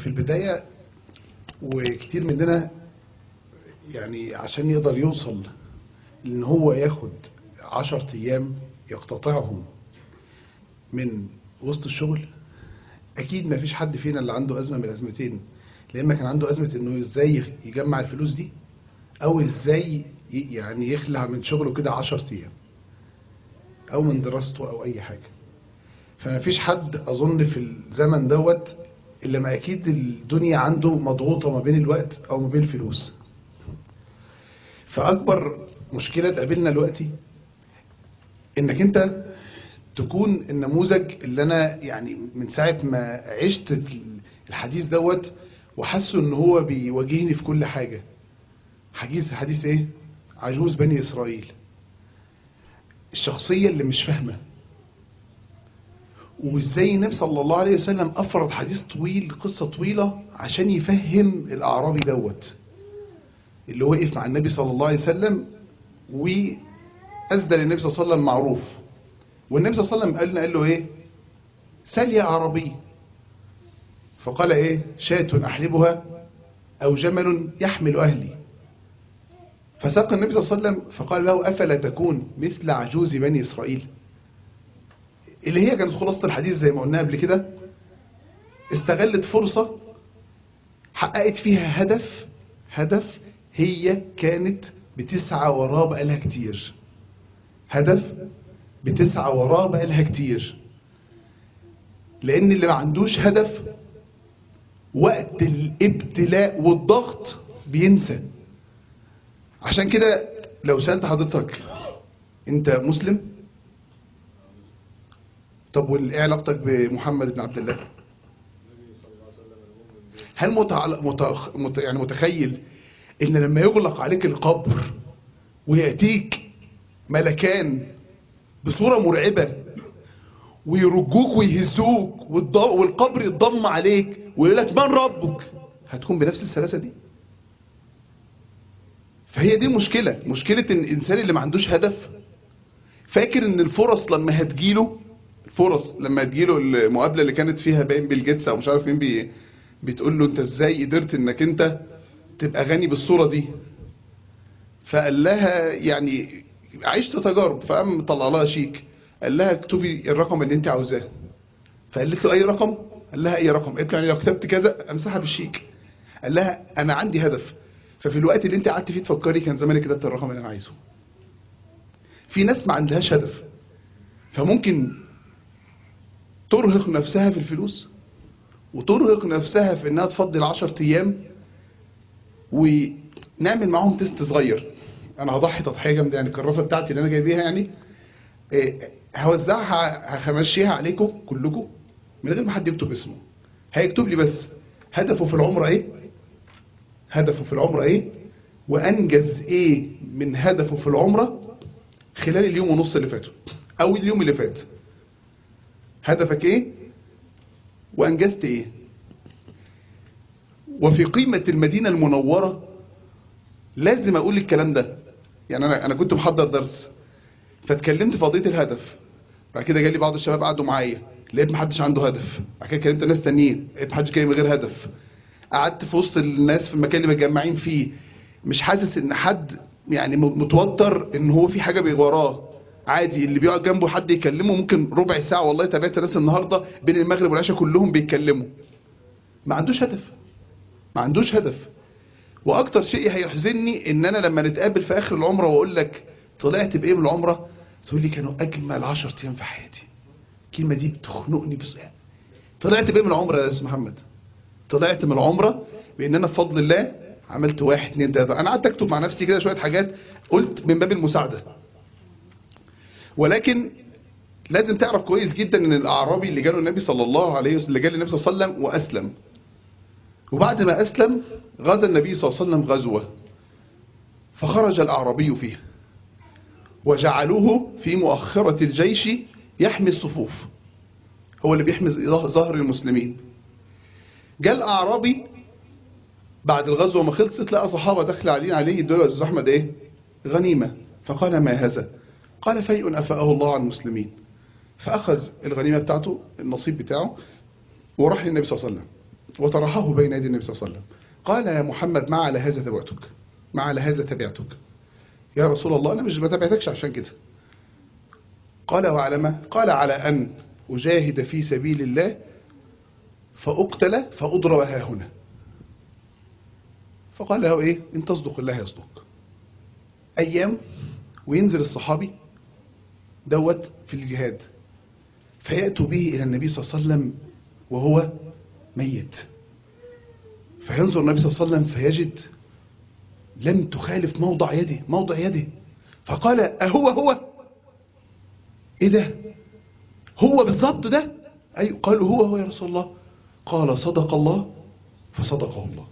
في البداية وكتير مننا يعني عشان يقدر يوصل ان هو ياخد عشر ايام يقتطعهم من وسط الشغل اكيد ما فيش حد فينا اللي عنده ازمة من الازمتين لا اما كان عنده ازمة انه ازاي يجمع الفلوس دي او ازاي ي- يعني يخلع من شغله كده عشر ايام او من دراسته او اي حاجة فما فيش حد اظن في الزمن دوت الا ما اكيد الدنيا عنده مضغوطة ما بين الوقت او ما بين الفلوس فاكبر مشكلة تقابلنا دلوقتي انك انت تكون النموذج اللي انا يعني من ساعة ما عشت الحديث دوت وحاسه ان هو بيواجهني في كل حاجة حديث حديث ايه عجوز بني اسرائيل الشخصية اللي مش فاهمة وازاي النبي صلى الله عليه وسلم افرض حديث طويل قصة طويلة عشان يفهم الاعرابي دوت اللي وقف مع النبي صلى الله عليه وسلم وأسدل النبي صلى الله عليه وسلم معروف والنبي صلى الله عليه وسلم قال قال له ايه سل يا عربي فقال ايه شاة احلبها او جمل يحمل اهلي فساق النبي صلى الله عليه وسلم فقال له افلا تكون مثل عجوز بني اسرائيل اللي هي كانت خلاصة الحديث زي ما قلنا قبل كده استغلت فرصة حققت فيها هدف هدف هي كانت بتسعى وراه بقالها كتير هدف بتسعى وراه بقالها كتير لان اللي ما عندوش هدف وقت الابتلاء والضغط بينسى عشان كده لو سألت حضرتك انت مسلم طب وايه علاقتك بمحمد بن عبد الله هل متعل... متخ... مت... يعني متخيل ان لما يغلق عليك القبر ويأتيك ملكان بصورة مرعبة ويرجوك ويهزوك والض... والقبر يتضم عليك ويقول لك من ربك هتكون بنفس السلاسة دي فهي دي مشكلة مشكلة ان الانسان اللي ما عندوش هدف فاكر ان الفرص لما هتجيله الفرص لما هتجيله المقابلة اللي كانت فيها باين بيل جيتس او مش عارف مين بي... بتقول له انت ازاي قدرت انك انت تبقى غني بالصورة دي فقال لها يعني عشت تجارب فقام طلع لها شيك قال لها اكتبي الرقم اللي انت عاوزاه فقالت له اي رقم قال لها اي رقم قالت له يعني لو كتبت كذا امسحها بالشيك قال لها انا عندي هدف ففي الوقت اللي انت قعدت فيه تفكري كان زماني كتبت الرقم اللي انا عايزه في ناس ما عندهاش هدف فممكن ترهق نفسها في الفلوس وترهق نفسها في انها تفضي العشر ايام ونعمل معاهم تيست صغير انا هضحي تضحيه جامده يعني الكراسه بتاعتي اللي انا جايبيها يعني إيه، هوزعها همشيها عليكم كلكم من غير ما حد يكتب اسمه هيكتب لي بس هدفه في العمره ايه هدفه في العمره ايه وانجز ايه من هدفه في العمره خلال اليوم ونص اللي فاتوا او اليوم اللي فات هدفك ايه وانجزت ايه وفي قيمة المدينة المنورة لازم اقول الكلام ده يعني انا انا كنت محضر درس فاتكلمت في قضيه الهدف بعد كده جالي بعض الشباب قعدوا معايا لقيت محدش عنده هدف بعد كده كلمت ناس تانيين لقيت محدش جاي من غير هدف قعدت في وسط الناس في المكان اللي متجمعين فيه مش حاسس ان حد يعني متوتر ان هو في حاجه وراه عادي اللي بيقعد جنبه حد يكلمه ممكن ربع ساعه والله تابعت ناس النهارده بين المغرب والعشاء كلهم بيتكلموا ما عندوش هدف ما عندوش هدف واكتر شيء هيحزنني ان انا لما نتقابل في اخر العمره واقول لك طلعت بايه من العمره تقول لي كانوا اجمل 10 ايام في حياتي الكلمه دي بتخنقني بس طلعت بايه من العمره يا استاذ محمد طلعت من العمره بان انا بفضل الله عملت واحد اتنين تلاته انا قعدت اكتب مع نفسي كده شويه حاجات قلت من باب المساعده ولكن لازم تعرف كويس جدا ان الاعرابي اللي جاله النبي صلى الله عليه وسلم اللي جاله النبي صلى الله عليه وسلم واسلم وبعد ما اسلم غزا النبي صلى الله عليه وسلم غزوه فخرج الاعرابي فيها وجعلوه في مؤخرة الجيش يحمي الصفوف هو اللي بيحمي ظهر المسلمين جاء الأعرابي بعد الغزوة ما خلصت لقى صحابة دخل علينا عليه يدول أستاذ أحمد إيه غنيمة فقال ما هذا قال فيء أفاءه الله عن المسلمين فأخذ الغنيمة بتاعته النصيب بتاعه وراح للنبي صلى الله عليه وسلم وطرحه بين يدي النبي صلى الله عليه وسلم قال يا محمد ما على هذا تبعتك ما على هذا تبعتك يا رسول الله أنا مش بتبعتكش عشان كده قال وعلى ما قال على أن أجاهد في سبيل الله فأقتل فأضرب ها هنا فقال له إيه إن تصدق الله يصدق أيام وينزل الصحابي دوت في الجهاد فيأتوا به إلى النبي صلى الله عليه وسلم وهو ميت فينظر النبي صلى الله عليه وسلم فيجد لم تخالف موضع يده موضع يده فقال أهو هو إيه ده هو بالضبط ده أي قالوا هو هو يا رسول الله قال صدق الله فصدقه الله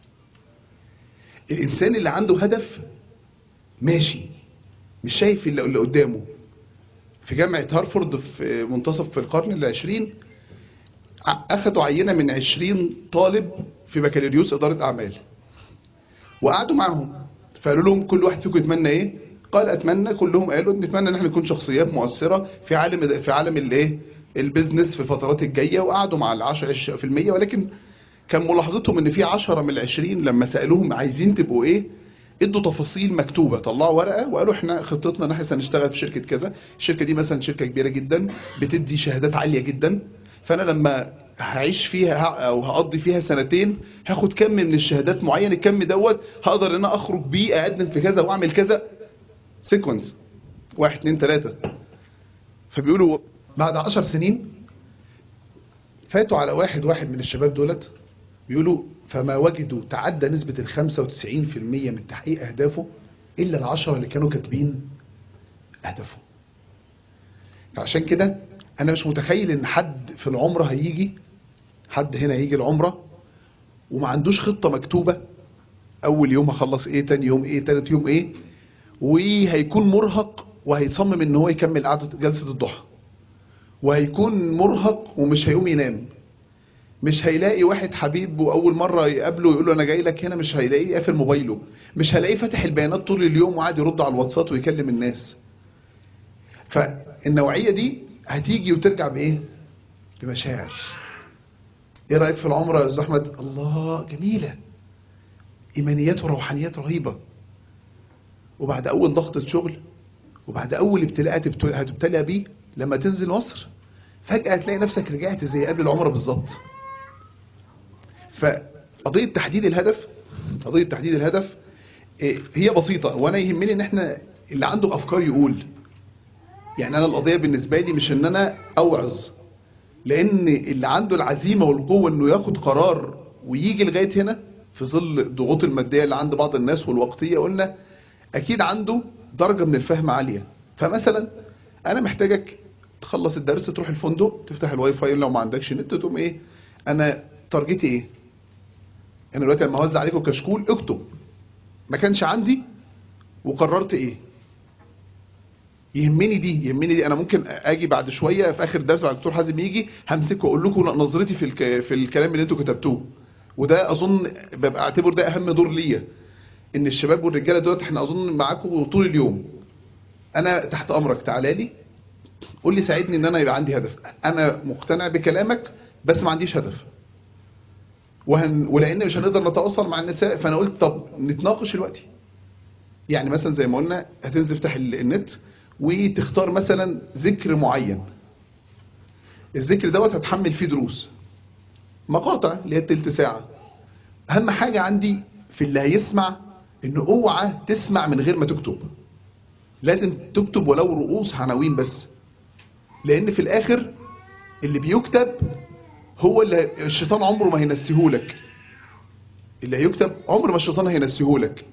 الإنسان اللي عنده هدف ماشي مش شايف اللي اللي قدامه في جامعة هارفورد في منتصف في القرن العشرين ع- أخدوا عينة من عشرين طالب في بكالوريوس إدارة أعمال وقعدوا معهم فقالوا لهم كل واحد فيكم يتمنى إيه قال أتمنى كلهم قالوا نتمنى إن احنا نكون شخصيات مؤثرة في عالم في عالم الإيه البيزنس في الفترات الجاية وقعدوا مع العشرة في المية ولكن كان ملاحظتهم ان في عشرة من العشرين لما سألوهم عايزين تبقوا ايه ادوا تفاصيل مكتوبة طلعوا ورقة وقالوا احنا خطتنا ان احنا هنشتغل في شركة كذا الشركة دي مثلا شركة كبيرة جدا بتدي شهادات عالية جدا فانا لما هعيش فيها ه- او هقضي فيها سنتين هاخد كم من الشهادات معين الكم دوت هقدر ان انا اخرج بيه اقدم في كذا واعمل كذا سيكونس واحد اتنين تلاتة فبيقولوا بعد عشر سنين فاتوا على واحد واحد من الشباب دولت بيقولوا فما وجدوا تعدى نسبة ال 95% من تحقيق أهدافه إلا العشرة اللي كانوا كاتبين أهدافه عشان كده أنا مش متخيل إن حد في العمرة هيجي حد هنا هيجي العمرة وما عندوش خطة مكتوبة أول يوم هخلص إيه تاني يوم إيه تالت يوم إيه وهيكون مرهق وهيصمم إن هو يكمل قعدة جلسة الضحى وهيكون مرهق ومش هيقوم ينام مش هيلاقي واحد حبيب واول مره يقابله يقول له انا جاي لك هنا مش هيلاقيه قافل موبايله مش هلاقيه فاتح البيانات طول اليوم وقاعد يرد على الواتساب ويكلم الناس فالنوعيه دي هتيجي وترجع بايه بمشاعر ايه رايك في العمره يا استاذ احمد الله جميله ايمانيات وروحانيات رهيبه وبعد اول ضغطه شغل وبعد اول ابتلاء هتبت- هتبتلى بيه لما تنزل مصر فجاه هتلاقي نفسك رجعت زي قبل العمره بالظبط فقضية تحديد الهدف قضية تحديد الهدف إيه، هي بسيطة وانا يهمني ان احنا اللي عنده افكار يقول يعني انا القضية بالنسبة لي مش ان انا اوعظ لان اللي عنده العزيمة والقوة انه ياخد قرار ويجي لغاية هنا في ظل الضغوط المادية اللي عند بعض الناس والوقتية قلنا اكيد عنده درجة من الفهم عالية فمثلا انا محتاجك تخلص الدرس تروح الفندق تفتح الواي فاي لو ما عندكش نت تقوم ايه انا تارجتي ايه انا دلوقتي لما اوزع عليكم كشكول اكتب ما كانش عندي وقررت ايه يهمني دي يهمني دي انا ممكن اجي بعد شويه في اخر الدرس بعد الدكتور حازم يجي همسك واقول لكم نظرتي في الك... في الكلام اللي انتوا كتبتوه وده اظن ببقى اعتبر ده اهم دور ليا ان الشباب والرجاله دول احنا اظن معاكم طول اليوم انا تحت امرك تعالى لي قول لي ساعدني ان انا يبقى عندي هدف انا مقتنع بكلامك بس ما عنديش هدف وهن... ولان مش هنقدر نتواصل مع النساء فانا قلت طب نتناقش دلوقتي يعني مثلا زي ما قلنا هتنزل تفتح ال- النت وتختار مثلا ذكر معين الذكر دوت هتحمل فيه دروس مقاطع اللي هي التلت ساعة اهم حاجة عندي في اللي هيسمع انه اوعى تسمع من غير ما تكتب لازم تكتب ولو رؤوس عناوين بس لان في الاخر اللي بيكتب هو اللي الشيطان عمره ما هينسيهولك اللي هيكتب عمر ما الشيطان هينسيهولك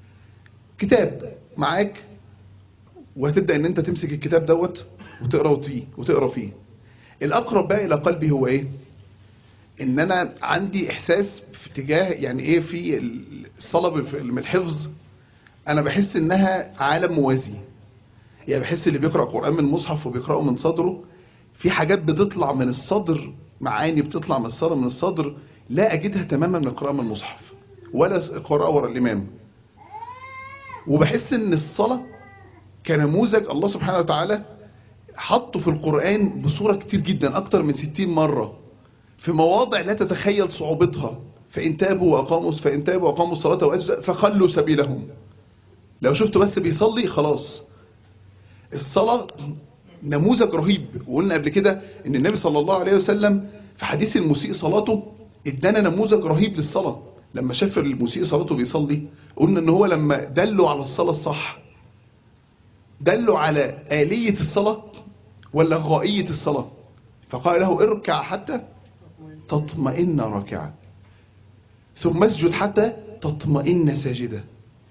كتاب معاك وهتبدأ ان انت تمسك الكتاب دوت وتقرا فيه وتقرا فيه الاقرب بقى الى قلبي هو ايه ان انا عندي احساس في اتجاه يعني ايه في الصلاه في- من الحفظ انا بحس انها عالم موازي يعني بحس اللي بيقرا قران من مصحف وبيقراه من صدره في حاجات بتطلع من الصدر معاني بتطلع من الصدر من الصدر لا اجدها تماما من القراءه من المصحف ولا قراءه ورا الامام وبحس ان الصلاه كنموذج الله سبحانه وتعالى حطه في القرآن بصورة كتير جدا أكتر من 60 مرة في مواضع لا تتخيل صعوبتها فإن تابوا وأقاموا فإن تابوا وأقاموا الصلاة وأتوا فخلوا سبيلهم لو شفته بس بيصلي خلاص الصلاة نموذج رهيب وقلنا قبل كده ان النبي صلى الله عليه وسلم في حديث المسيء صلاته ادانا نموذج رهيب للصلاة لما شاف المسيء صلاته بيصلي قلنا ان هو لما دله على الصلاة الصح دله على آلية الصلاة ولا غائية الصلاة فقال له اركع حتى تطمئن راكعا ثم اسجد حتى تطمئن ساجدا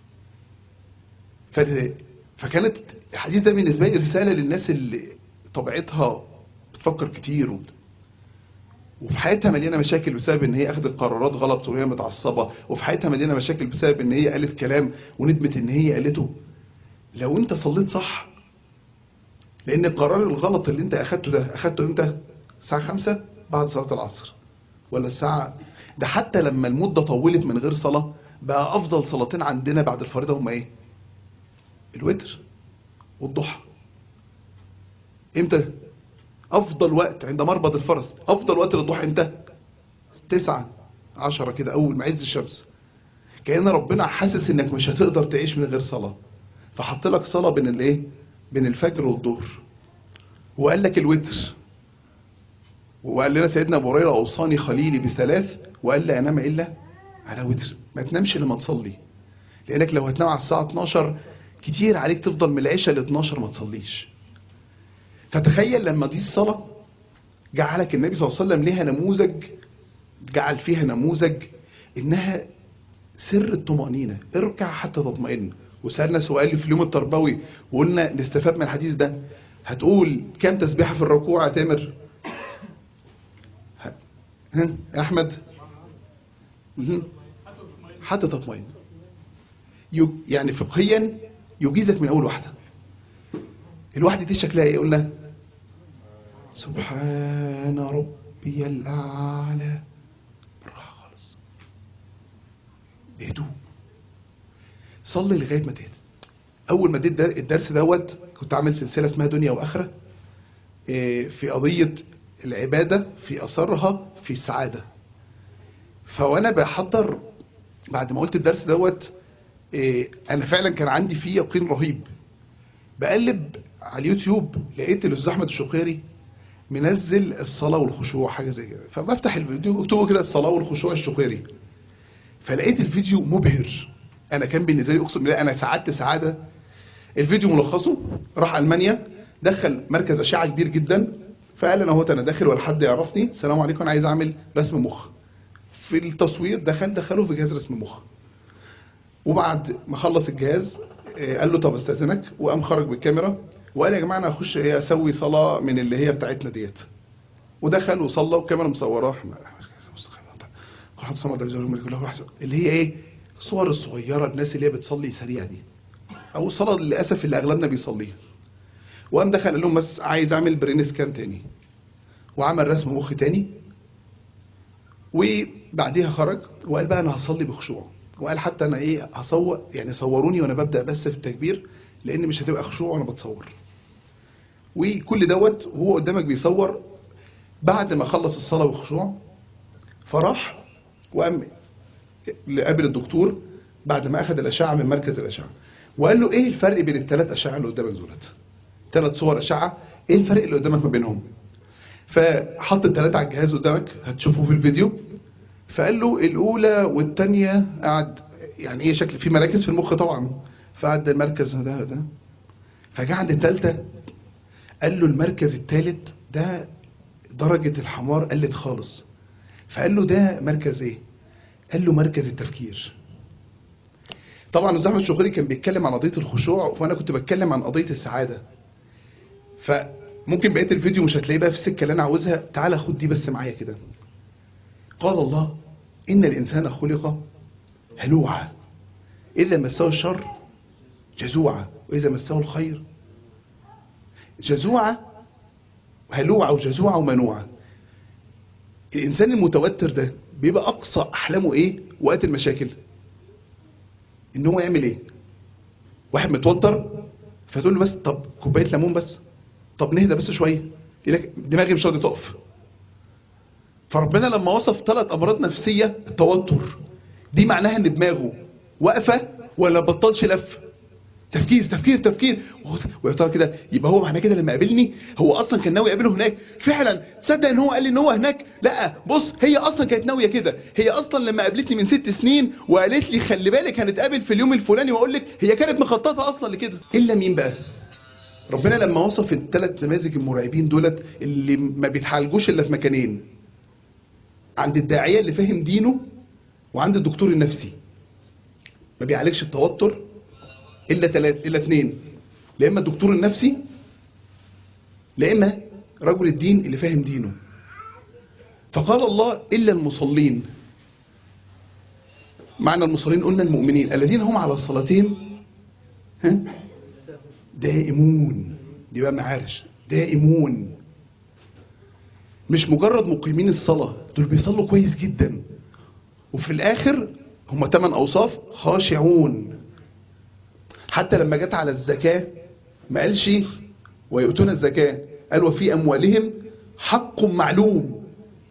ف- فكانت الحديث ده بالنسبة لي رسالة للناس اللي طبيعتها بتفكر كتير وبت- وفي حياتها مليانة مشاكل بسبب ان هي اخذت قرارات غلط وهي متعصبة وفي حياتها مليانة مشاكل بسبب ان هي قالت كلام وندمت ان هي قالته لو انت صليت صح لان القرار الغلط اللي انت اخدته ده اخدته امتى الساعة خمسة بعد صلاة العصر ولا الساعة ده حتى لما المدة طولت من غير صلاة بقى افضل صلاتين عندنا بعد الفريضة هما ايه الوتر والضحى امتى افضل وقت عند مربض الفرس افضل وقت للضحى امتى تسعة عشرة كده اول ما عز الشمس كأن ربنا حاسس انك مش هتقدر تعيش من غير صلاة فحط لك صلاة بين الايه بين الفجر والظهر وقال لك الوتر وقال لنا سيدنا ابو هريره اوصاني خليلي بثلاث وقال لا انام الا على وتر ما تنامش لما تصلي لانك لو هتنام على الساعه 12 كتير عليك تفضل من العشاء ل 12 ما تصليش فتخيل لما دي الصلاه جعلك النبي صلى الله عليه وسلم ليها نموذج جعل فيها نموذج انها سر الطمأنينة اركع حتى تطمئن وسألنا سؤال في اليوم التربوي وقلنا نستفاد من الحديث ده هتقول كام تسبيحة في الركوع يا تامر ها ها؟ يا احمد مهم. حتى تطمئن يج- يعني فقهيا يجيزك من اول واحده الواحده دي شكلها ايه قلنا سبحان ربي الاعلى بالراحه خالص بهدوء صلي لغايه ما تهدى اول ما اديت در- الدرس دوت كنت عامل سلسله اسمها دنيا واخره إيه، في قضيه العباده في اثرها في السعاده فوانا بحضر بعد ما قلت الدرس دوت إيه، انا فعلا كان عندي فيه يقين رهيب بقلب على اليوتيوب لقيت الاستاذ احمد الشقيري منزل الصلاه والخشوع حاجه زي كده فبفتح الفيديو مكتوبه كده الصلاه والخشوع الشقيري فلقيت الفيديو مبهر انا كان بالنسبه لي اقسم بالله انا سعدت سعاده الفيديو ملخصه راح المانيا دخل مركز اشعه كبير جدا فقال انا اهوت انا داخل ولا حد يعرفني السلام عليكم انا عايز اعمل رسم مخ في التصوير دخل دخله في جهاز رسم مخ وبعد ما خلص الجهاز آه، قال له طب استاذنك وقام خرج بالكاميرا وقال يا جماعه انا هخش ايه اسوي صلاه من اللي هي بتاعتنا ديت ودخل وصلى والكاميرا مصوراه قرأت صمد الرجال الملك له رحمة اللي هي ايه الصور الصغيره الناس اللي هي بتصلي سريع دي او الصلاه للاسف اللي اغلبنا بيصليها وقام دخل قال لهم بس عايز اعمل برين سكان تاني وعمل رسم مخ تاني وبعديها خرج وقال بقى انا هصلي بخشوع وقال حتى انا ايه هصور يعني صوروني وانا ببدا بس في التكبير لان مش هتبقى خشوع وانا بتصور وكل دوت وهو قدامك بيصور بعد ما خلص الصلاه بخشوع فراح وقام قابل الدكتور بعد ما اخذ الاشعه من مركز الاشعه وقال له ايه الفرق بين الثلاث اشعه اللي قدامك دولت ثلاث صور اشعه ايه الفرق اللي قدامك ما بينهم فحط الثلاثه على الجهاز قدامك هتشوفوه في الفيديو فقال له الاولى والثانيه قعد يعني ايه شكل في مراكز في المخ طبعا فقعد المركز ده ده فجاء عند الثالثه قال له المركز الثالث ده درجه الحمار قلت خالص فقال له ده مركز ايه قال له مركز التفكير طبعا الاستاذ احمد الشقيري كان بيتكلم عن قضيه الخشوع وانا كنت بتكلم عن قضيه السعاده فممكن بقيه الفيديو مش هتلاقيه بقى في السكه اللي انا عاوزها تعالى خد دي بس معايا كده قال الله ان الانسان خلق هلوعا اذا مسه الشر جزوعا واذا مسه الخير جزوعا هلوعا وجزوعا ومنوعا الانسان المتوتر ده بيبقى اقصى احلامه ايه وقت المشاكل ان هو يعمل ايه واحد متوتر فتقول له بس طب كوبايه ليمون بس طب نهدى بس شويه يقول لك دماغي مش راضيه تقف فربنا لما وصف ثلاث امراض نفسيه التوتر دي معناها ان دماغه واقفه ولا بطلش لف تفكير تفكير تفكير ويا ترى كده يبقى هو معناه كده لما قابلني هو اصلا كان ناوي يقابله هناك فعلا تصدق ان هو قال لي ان هو هناك لا بص هي اصلا كانت ناويه كده هي اصلا لما قابلتني من ست سنين وقالت لي خلي بالك هنتقابل في اليوم الفلاني واقول لك هي كانت مخططه اصلا لكده الا مين بقى ربنا لما وصف الثلاث نماذج المرعبين دولت اللي ما بيتعالجوش الا في مكانين عند الداعيه اللي فاهم دينه وعند الدكتور النفسي ما بيعالجش التوتر الا ثلاث الا اثنين لا اما الدكتور النفسي لا اما رجل الدين اللي فاهم دينه فقال الله الا المصلين معنى المصلين قلنا المؤمنين الذين هم على صلاتهم ها دائمون دي بقى معارش دائمون مش مجرد مقيمين الصلاة دول بيصلوا كويس جدا وفي الآخر هم ثمان أوصاف خاشعون حتى لما جت على الزكاة ما قالش ويؤتون الزكاة قال وفي أموالهم حق معلوم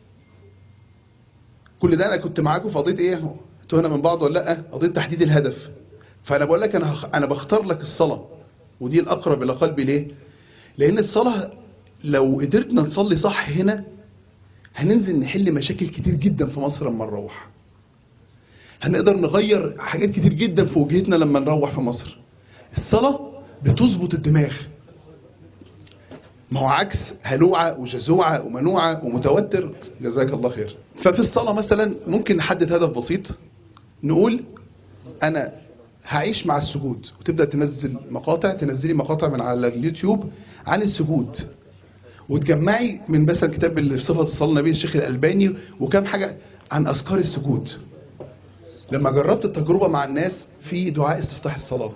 كل ده أنا كنت معاكم في قضية إيه تهنا من بعض ولا لأ قضية تحديد الهدف فأنا بقول لك أنا, هخ... أنا بختار لك الصلاة ودي الأقرب إلى قلبي ليه لأن الصلاة لو قدرتنا نصلي صح هنا هننزل نحل مشاكل كتير جدا في مصر لما نروح هنقدر نغير حاجات كتير جدا في وجهتنا لما نروح في مصر الصلاة بتظبط الدماغ ما هو عكس هلوعة وجزوعة ومنوعة ومتوتر جزاك الله خير ففي الصلاة مثلا ممكن نحدد هدف بسيط نقول أنا هعيش مع السجود وتبدأ تنزل مقاطع تنزلي مقاطع من على اليوتيوب عن السجود وتجمعي من مثلا كتاب اللي في صفة الصلاة النبي الشيخ الألباني وكم حاجة عن أذكار السجود لما جربت التجربة مع الناس في دعاء استفتاح الصلاة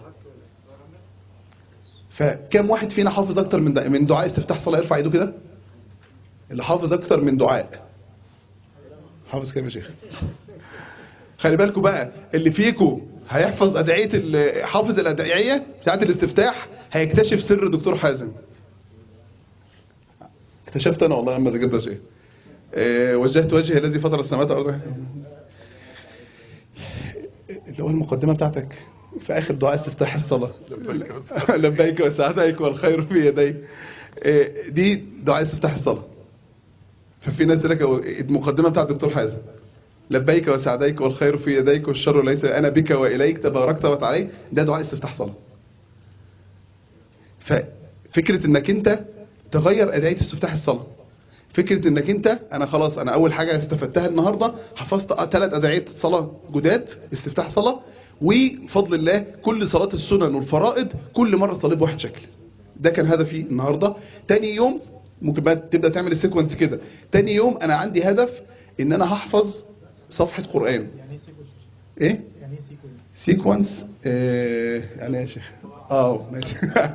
فكم واحد فينا حافظ اكتر من من دعاء استفتاح الصلاة يرفع ايده كده اللي حافظ اكتر من دعاء حافظ كام يا شيخ خلي بالكم بقى اللي فيكم هيحفظ ادعيه حافظ الادعيه بتاعت الاستفتاح هيكتشف سر دكتور حازم اكتشفت انا والله لما ذاكرت شيء أه وجهت وجهي الذي فطر السماوات والارض اللي هو المقدمه بتاعتك في اخر دعاء استفتاح الصلاه لبيك وسعديك والخير في يديك أه دي دعاء استفتاح الصلاه ففي ناس لك المقدمه بتاعت الدكتور حازم لبيك وسعديك والخير في يديك والشر ليس انا بك واليك تباركت وتعالى ده دعاء استفتاح صلاه ففكره انك انت تغير ادعيه استفتاح الصلاه فكره انك انت انا خلاص انا اول حاجه استفدتها النهارده حفظت ثلاث ادعيه صلاه جداد استفتاح صلاه وفضل الله كل صلاه السنن والفرائض كل مره صلي بواحد شكل ده كان هدفي النهارده تاني يوم ممكن بقى تبدا تعمل السيكونس كده تاني يوم انا عندي هدف ان انا هحفظ صفحه قران يعني ايه سيكونس؟ ايه يعني ايه سيكونس؟ سيكونس آه يعني ايه يا شيخ اه ماشي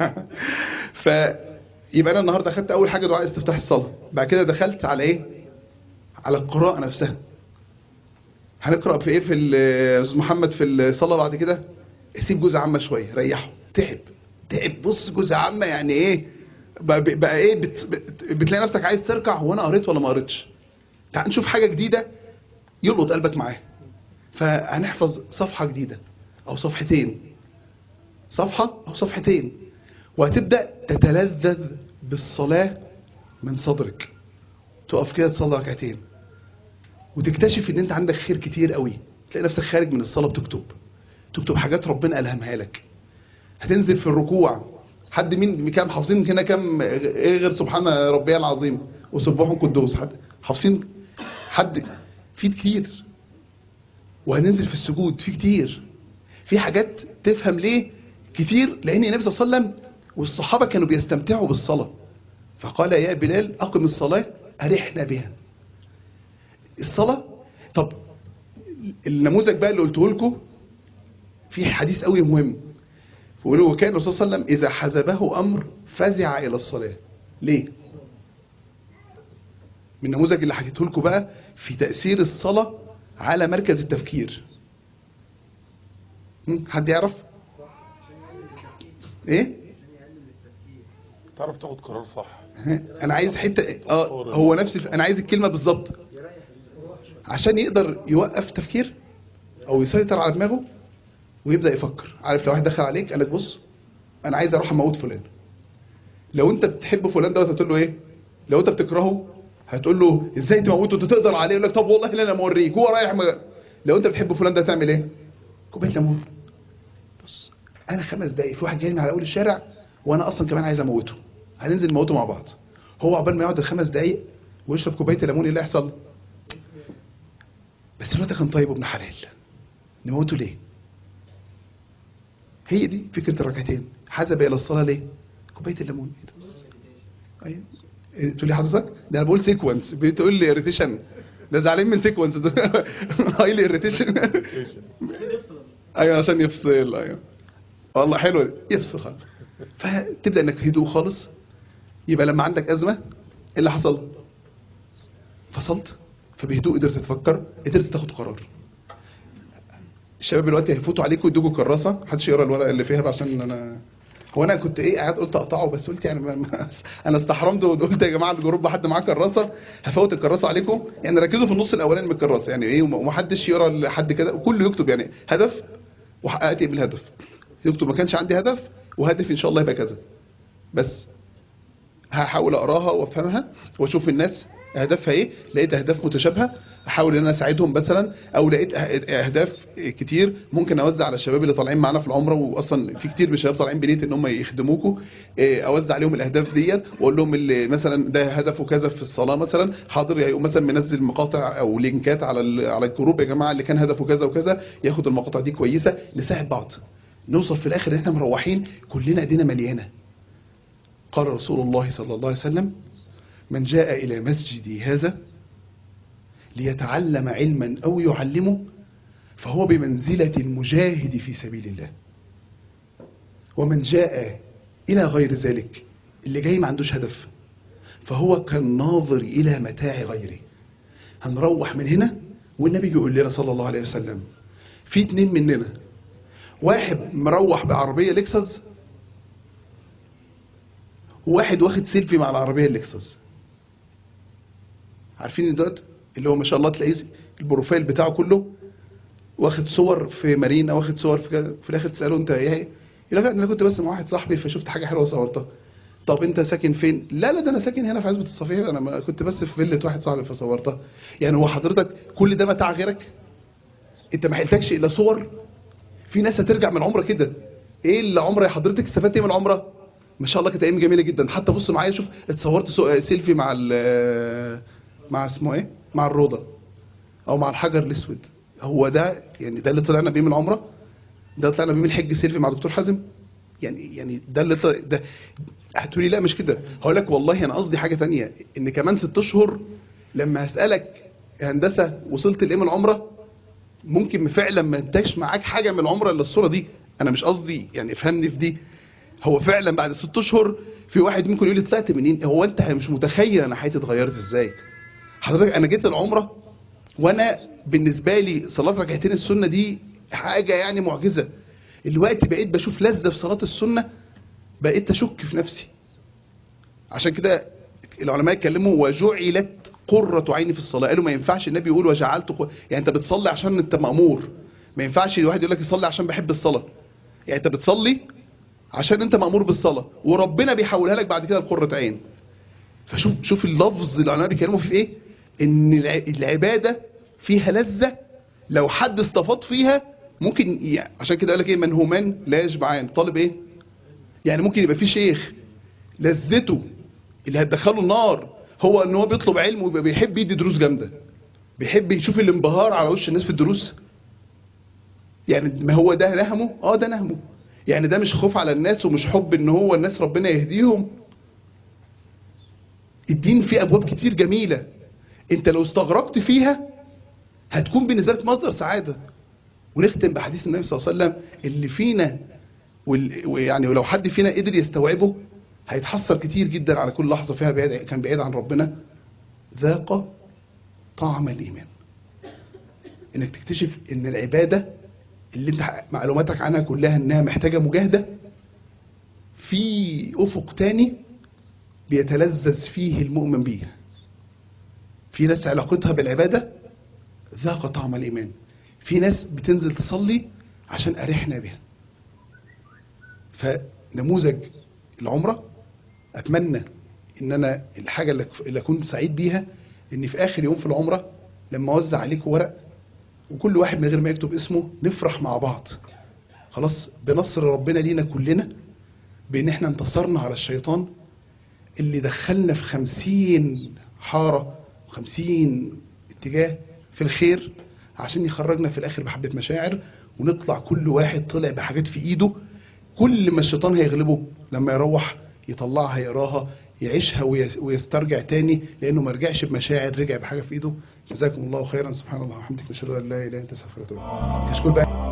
فيبقى انا النهارده اخدت اول حاجه دعاء استفتاح الصلاه بعد كده دخلت على ايه على القراءه نفسها هنقرا في ايه في استاذ محمد في الصلاه بعد كده سيب جزء عامه شويه ريحه تعب تعب بص جزء عامه يعني ايه بقى, بقى ايه بت بت بتلاقي نفسك عايز تركع هو انا قريت ولا ما قريتش تعال نشوف حاجه جديده يلقط قلبك معاه فهنحفظ صفحه جديده او صفحتين صفحه او صفحتين وهتبدا تتلذذ بالصلاه من صدرك تقف كده تصلي ركعتين وتكتشف ان انت عندك خير كتير قوي تلاقي نفسك خارج من الصلاه بتكتب تكتب حاجات ربنا الهمها لك هتنزل في الركوع حد مين كام حافظين هنا كام ايه غير سبحان ربي العظيم وسبحان قدوس حد حافظين حد في كتير وهننزل في السجود في كتير في حاجات تفهم ليه كتير لان النبي صلى الله عليه وسلم والصحابه كانوا بيستمتعوا بالصلاه فقال يا بلال اقم الصلاه ارحنا بها الصلاه طب النموذج بقى اللي قلته لكم في حديث قوي مهم بيقولوا وكان الرسول صلى الله عليه وسلم اذا حزبه امر فزع الى الصلاه ليه من النموذج اللي حكيته لكم بقى في تاثير الصلاه على مركز التفكير حد يعرف ايه تعرف تاخد قرار صح انا عايز حته اه هو نفس انا عايز الكلمه بالظبط يريح عشان يقدر يوقف تفكير او يسيطر على دماغه ويبدا يفكر عارف لو واحد دخل عليك قال لك بص انا عايز اروح اموت فلان لو انت بتحب فلان دوت هتقول له ايه لو انت بتكرهه هتقول له ازاي تموته انت تقدر عليه يقول لك طب والله لا انا موريك هو رايح م... لو انت بتحب فلان ده هتعمل ايه كوبايه ليمون بص انا خمس دقايق في واحد جاي من على اول الشارع وانا اصلا كمان عايز اموته هننزل نموته مع بعض هو عقبال ما يقعد الخمس دقايق ويشرب كوبايه الليمون ايه اللي هيحصل بس الواد ده كان طيب وابن حلال نموته ليه هي دي فكره الركعتين حسب الى الصلاه ليه كوبايه الليمون ايه ده بص. ايوه إيه، تقول لي حضرتك ده انا بقول سيكونس بتقول لي اريتيشن ده زعلان من سيكونس هايلي اريتيشن ايوه عشان يفصل ايوه والله حلوه دي. يفصل خالص فتبدا انك هدوء خالص يبقى لما عندك ازمه ايه اللي حصل فصلت فبهدوء قدرت تفكر قدرت تاخد قرار الشباب دلوقتي هيفوتوا عليكم يدوكوا كراسه محدش يقرا الورقه اللي فيها بقى عشان انا هو انا كنت ايه قاعد قلت اقطعه بس قلت يعني ما ما انا استحرمت وقلت يا جماعه الجروب حد معاه كراسه هفوت الكراسه عليكم يعني ركزوا في النص الاولاني من الكراسه يعني ايه ومحدش يقرا لحد كده وكله يكتب يعني هدف وحققت ايه بالهدف يكتب ما كانش عندي هدف وهدفي ان شاء الله يبقى كذا بس هحاول اقراها وافهمها واشوف الناس اهدافها ايه لقيت اهداف متشابهه احاول ان انا اساعدهم مثلا او لقيت أه- اهداف كتير ممكن اوزع على الشباب اللي طالعين معانا في العمره واصلا في كتير من الشباب طالعين بنيه ان هم يخدموكوا إيه، اوزع عليهم الاهداف ديت واقول لهم اللي مثلا ده هدفه كذا في الصلاه مثلا حاضر يقوم مثلا منزل مقاطع او لينكات على ال- على الجروب يا جماعه اللي كان هدفه كذا وكذا ياخد المقاطع دي كويسه نساعد بعض نوصل في الاخر ان احنا مروحين كلنا ايدينا مليانه قال رسول الله صلى الله عليه وسلم من جاء إلى مسجدي هذا ليتعلم علما أو يعلمه فهو بمنزلة المجاهد في سبيل الله ومن جاء إلى غير ذلك اللي جاي ما عندوش هدف فهو كالناظر إلى متاع غيره هنروح من هنا والنبي بيقول لنا صلى الله عليه وسلم في اتنين مننا واحد مروح بعربية لكسس وواحد واخد سيلفي مع العربية اللكسس عارفين دوت اللي هو ما شاء الله تلاقيه البروفايل بتاعه كله واخد صور في مارينا واخد صور في كده في الاخر تساله انت ايه يقول لك لا، انا كنت بس مع واحد صاحبي فشفت حاجه حلوه صورتها طب انت ساكن فين لا لا ده انا ساكن هنا في عزبة الصفية انا ما كنت بس في فيلة واحد صاحبي فصورتها يعني هو حضرتك كل ده متاع غيرك انت ما حيلتكش الا صور في ناس هترجع من العمره كده ايه اللي عمره يا حضرتك استفدت ايه من العمره ما شاء الله كانت ايام جميله جدا حتى بص معايا شوف اتصورت سو- سيلفي مع ال مع اسمه ايه مع الروضه او مع الحجر الاسود هو ده يعني ده اللي طلعنا بيه من العمره ده طلعنا بيه من الحج سيلفي مع دكتور حازم يعني يعني ده اللي طلع ده هتقولي لا مش كده هقول لك والله انا قصدي حاجه تانية ان كمان ست اشهر لما هسالك هندسه وصلت لايه من العمره ممكن فعلا ما انتش معاك حاجه من العمره الا الصوره دي انا مش قصدي يعني افهمني في دي هو فعلا بعد ست اشهر في واحد ممكن يقول لي طلعت منين هو انت مش متخيل انا حياتي اتغيرت ازاي حضرتك انا جيت العمره وانا بالنسبه لي صلاه ركعتين السنه دي حاجه يعني معجزه الوقت بقيت بشوف لذه في صلاه السنه بقيت اشك في نفسي عشان كده العلماء اتكلموا وجعلت قرة عيني في الصلاة قالوا ما ينفعش النبي يقول وجعلت قر... يعني انت بتصلي عشان انت مأمور ما ينفعش الواحد يقول لك يصلي عشان بحب الصلاة يعني انت بتصلي عشان انت مأمور بالصلاة وربنا بيحولها لك بعد كده لقرة عين فشوف شوف اللفظ اللي العلماء بيتكلموا فيه في ايه ان الع- العبادة فيها لذة لو حد استفاض فيها ممكن يعني عشان كده قال لك ايه من همان لا يشبعان طالب ايه يعني ممكن يبقى في شيخ لذته اللي هتدخله النار هو ان هو بيطلب علم ويبقى بيحب يدي دروس جامده بيحب يشوف الانبهار على وش الناس في الدروس يعني ما هو ده نهمه اه ده نهمه يعني ده مش خوف على الناس ومش حب ان هو الناس ربنا يهديهم الدين فيه ابواب كتير جميله انت لو استغرقت فيها هتكون بالنسبه لك مصدر سعاده ونختم بحديث النبي صلى الله عليه وسلم اللي فينا وال- ويعني ولو حد فينا قدر يستوعبه هيتحسر كتير جدا على كل لحظة فيها بعيد كان بعيد عن ربنا ذاق طعم الإيمان إنك تكتشف إن العبادة اللي انت معلوماتك عنها كلها إنها محتاجة مجاهدة في أفق تاني بيتلذذ فيه المؤمن بيه في ناس علاقتها بالعبادة ذاق طعم الإيمان في ناس بتنزل تصلي عشان أرحنا بها فنموذج العمرة أتمنى إن أنا الحاجة اللي اللي أكون سعيد بيها إن في آخر يوم في العمرة لما أوزع عليكم ورق وكل واحد من غير ما يكتب اسمه نفرح مع بعض خلاص بنصر ربنا لينا كلنا بإن احنا انتصرنا على الشيطان اللي دخلنا في خمسين حارة وخمسين اتجاه في الخير عشان يخرجنا في الآخر بحبة مشاعر ونطلع كل واحد طلع بحاجات في إيده كل ما الشيطان هيغلبه لما يروح يطلعها يقراها يعيشها ويس- ويسترجع تاني لأنه ما رجعش بمشاعر رجع بحاجة في إيده جزاكم الله خيرا سبحان الله وبحمدك نشهد أن لا إله إلا أنت استغفرك وأتوب إليك. كشكول بقى